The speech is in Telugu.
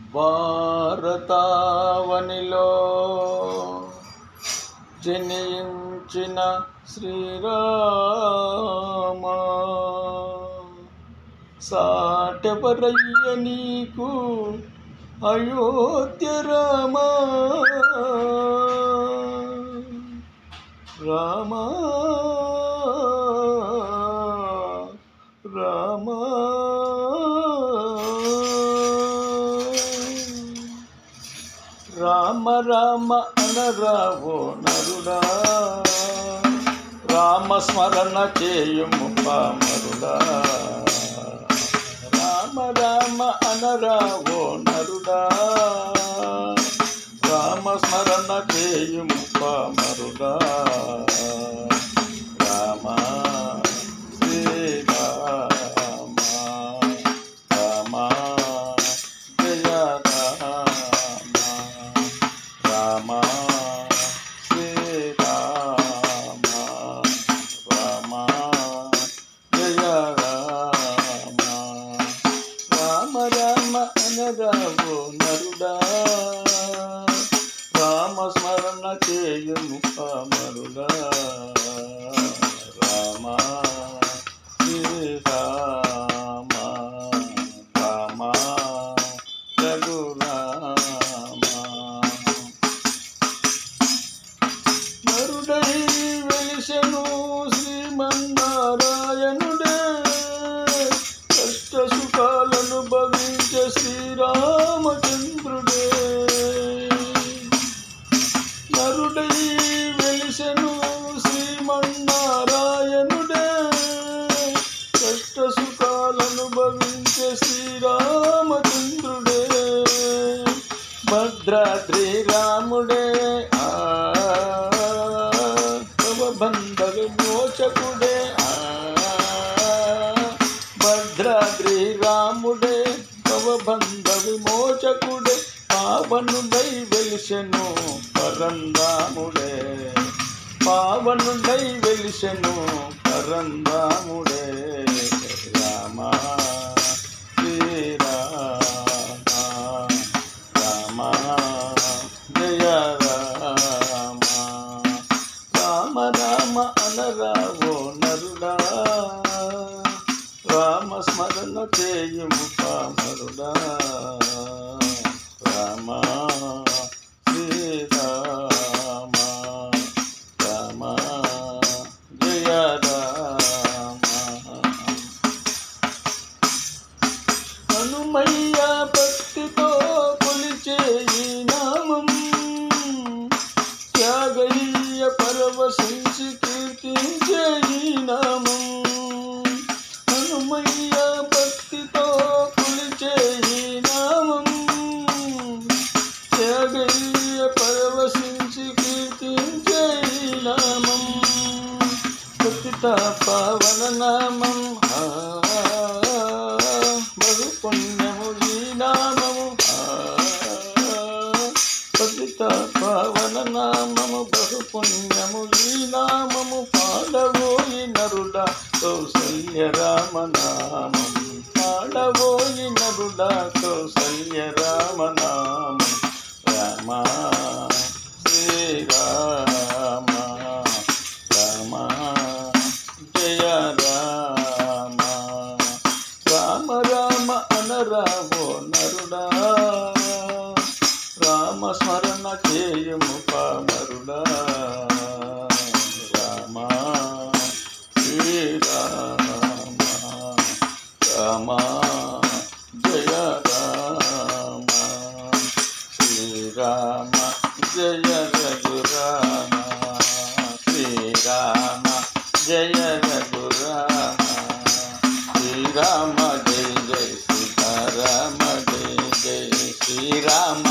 భారతావనిలో జనించిన శ్రీరామ సాటెవరయ్య నీకు అయోధ్య రామ రామ రామ రామ రామ అనరావో నరుడా రామ స్మరణ చేయుము పామరుడా రామ రామ అనరావో నరుడా రామ స్మరణ చేయుము పామరుడా రామ శ్రీరామ రామ జయ రామ రామ శ్రీరామ రామ జయ రామ రామ రామ అనరావు నరుడా రామ స్మరణ చేయుము పామరుడా రామ శ్రీరామ రామ రఘురామ నరుడై వెలిసెను శ్రీమన్నారాయణుడే కష్ట సుఖాలను భవించే శ్రీరామచంద్రుడే నరుడై వెలిసెను శ్రీమన్నారాయణుడే కష్ట సుఖాలను భవించే శ్రీరామచంద్రుడే భద్రాద్రి రాముడే ఆ బంధ విమోచకుడే ఆ భద్రాద్రి రాముడే బంధ విమోచకుడే పావనుడై వెలిసెను పరందాముడే పావనుడై వెలిసెను పరందాముడే రామ శ్రీరామ రామ జయ రామ రామ రామ అనరావో నరుడా రామ స్మరణ చేయుము పామరుడా రామ శ్రీరామ రామ జయ రామ హనుమయ్య భక్తితో కొలిచే ఈ నామం త్యాగయ్య పరవశించి కీర్తించే ఈ నామం హనుమయ్య భక్తితో కొలిచే ఈ నామం త్యాగయ్య పరవశించి కీర్తించే ఈ నామం పతిత పవన నామం ఆ, బహు పుణ్యము ఈ నామము ఆ, పతిత పవన నామము బహు పుణ్యము ఈ నామము పాడవోయి నరుడ కౌసల్య రామ నామం పాడవోయి నరుడ కౌసల్య రామ నామం రామ శ్రీరామ రామ జయ రామ రామ రామ అనరావో నరుడా రామ స్మరణ చేయుము పామరుడా రామ శ్రీరామ రామ జయ రామ శ్రీరామ జయ రఘురామ శ్రీరామ జయ రఘురామ శ్రీరామ జయ జయ సీతారామ జయ జయ శ్రీరామ